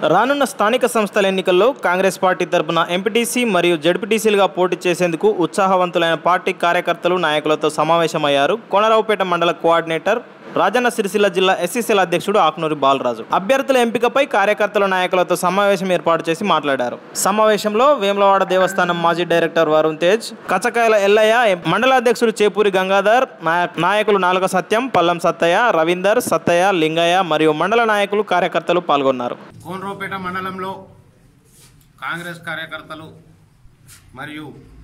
రానున్న స్థానిక సంస్థల ఎన్నికల్లో కాంగ్రెస్ పార్టీ తరపున ఎంపీటీసీ మరియు జడ్పీటీసీలుగా పోటీ చేసేందుకు ఉత్సాహవంతులైన పార్టీ కార్యకర్తలు నాయకులతో సమావేశమయ్యారు కోనరావుపేట మండల కోఆర్డినేటర్ రాజన్న సిరిసిల్ల జిల్లా ఎస్సీసీల అధ్యక్షుడు ఆకునూరి బాలరాజు అభ్యర్థుల ఎంపికపై కార్యకర్తల నాయకులతో సమావేశం ఏర్పాటు చేసి మాట్లాడారు సమావేశంలో వేములవాడ దేవస్థానం మాజీ డైరెక్టర్ వరుణ్ తేజ్ కచకాయల ఎల్లయ్య మండల అధ్యక్షుడు చేపూరి గంగాధర్ నాయ- నాయకులు నాలుగ సత్యం పల్లం సత్తయ్య రవీందర్ సత్తయ్య లింగయ్య మరియు మండల నాయకులు కార్యకర్తలు పాల్గొన్నారు కోనరావుపేట మండలంలో కాంగ్రెస్ కార్యకర్తలు మరియు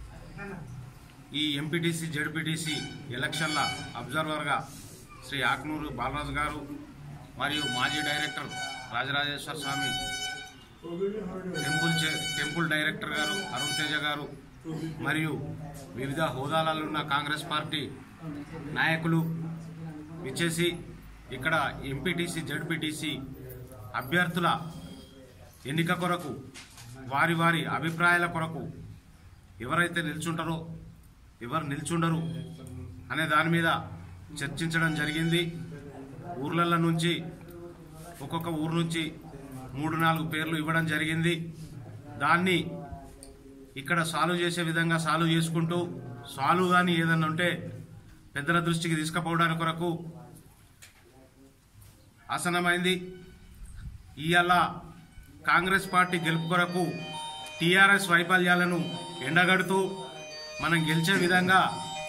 ఈ ఎంపీటీసీ జడ్పీటీసీ ఎలక్షన్ల అబ్జర్వర్గా శ్రీ ఆక్నూరు బాలరాజు గారు మరియు మాజీ డైరెక్టర్ రాజరాజేశ్వర స్వామి టెంపుల్ చే- టెంపుల్ డైరెక్టర్ గారు అరుణ్ తేజ గారు మరియు వివిధ హోదాలలో ఉన్న కాంగ్రెస్ పార్టీ నాయకులు విచ్చేసి ఇక్కడ ఎంపీటీసీ జడ్పీటీసీ అభ్యర్థుల ఎన్నిక కొరకు వారి వారి అభిప్రాయాల కొరకు ఎవరైతే నిల్చుంటారో ఎవరు నిల్చుండరు అనే దాని మీద చర్చించడం జరిగింది ఊర్లలో నుంచి ఒక్కొక్క ఊరు నుంచి మూడు నాలుగు పేర్లు ఇవ్వడం జరిగింది దాన్ని ఇక్కడ సాల్వ్ చేసే విధంగా సాల్వ్ చేసుకుంటూ సాల్వ్ కానీ ఏదన్నా ఉంటే పెద్దల దృష్టికి తీసుకుపోవడానికి కొరకు ఆసనమైంది ఇవాళ కాంగ్రెస్ పార్టీ గెలుపు కొరకు టీఆర్ఎస్ వైఫల్యాలను ఎండగడుతూ మనం గెలిచే విధంగా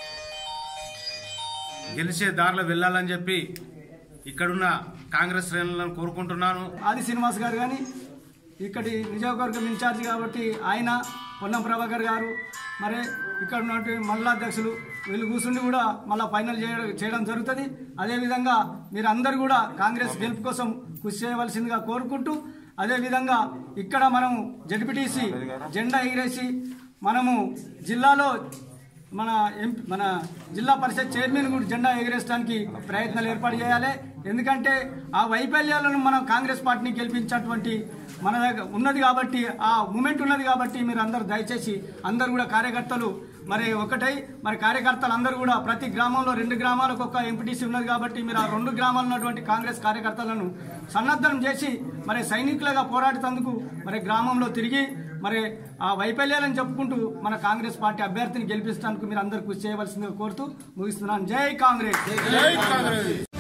గెలిచే దారిలో వెళ్ళాలని చెప్పి ఇక్కడున్న కాంగ్రెస్ శ్రేణులను కోరుకుంటున్నాను ఆది శ్రీనివాస్ గారు కానీ ఇక్కడి నియోజకవర్గం ఇన్ఛార్జి కాబట్టి ఆయన పొన్నం ప్రభాకర్ గారు మరి ఇక్కడ ఉన్నటువంటి మండల అధ్యక్షులు వీళ్ళు కూర్చుండి కూడా మళ్ళీ ఫైనల్ చేయడం చేయడం జరుగుతుంది అదేవిధంగా మీరు అందరూ కూడా కాంగ్రెస్ గెలుపు కోసం కృషి చేయవలసిందిగా కోరుకుంటూ అదేవిధంగా ఇక్కడ మనం జడ్పీటీసీ జెండా ఎగిరేసి మనము జిల్లాలో మన ఎంపీ మన జిల్లా పరిషత్ చైర్మన్ కూడా జెండా ఎగరేయడానికి ప్రయత్నాలు ఏర్పాటు చేయాలి ఎందుకంటే ఆ వైఫల్యాలను మనం కాంగ్రెస్ పార్టీని గెలిపించేటువంటి మన దగ్గర ఉన్నది కాబట్టి ఆ మూమెంట్ ఉన్నది కాబట్టి మీరు అందరూ దయచేసి అందరు కూడా కార్యకర్తలు మరి ఒకటై మరి కార్యకర్తలు అందరూ కూడా ప్రతి గ్రామంలో రెండు గ్రామాలకు ఒక ఎంపీటీసీ ఉన్నది కాబట్టి మీరు ఆ రెండు గ్రామాల్లో ఉన్నటువంటి కాంగ్రెస్ కార్యకర్తలను సన్నద్ధం చేసి మరి సైనికులుగా పోరాడుతందుకు మరి గ్రామంలో తిరిగి మరి ఆ వైఫల్యాలను చెప్పుకుంటూ మన కాంగ్రెస్ పార్టీ అభ్యర్థిని గెలిపిస్తానికి మీరు అందరూ కృషి చేయవలసిందిగా కోరుతూ ముగిస్తున్నాను జై కాంగ్రెస్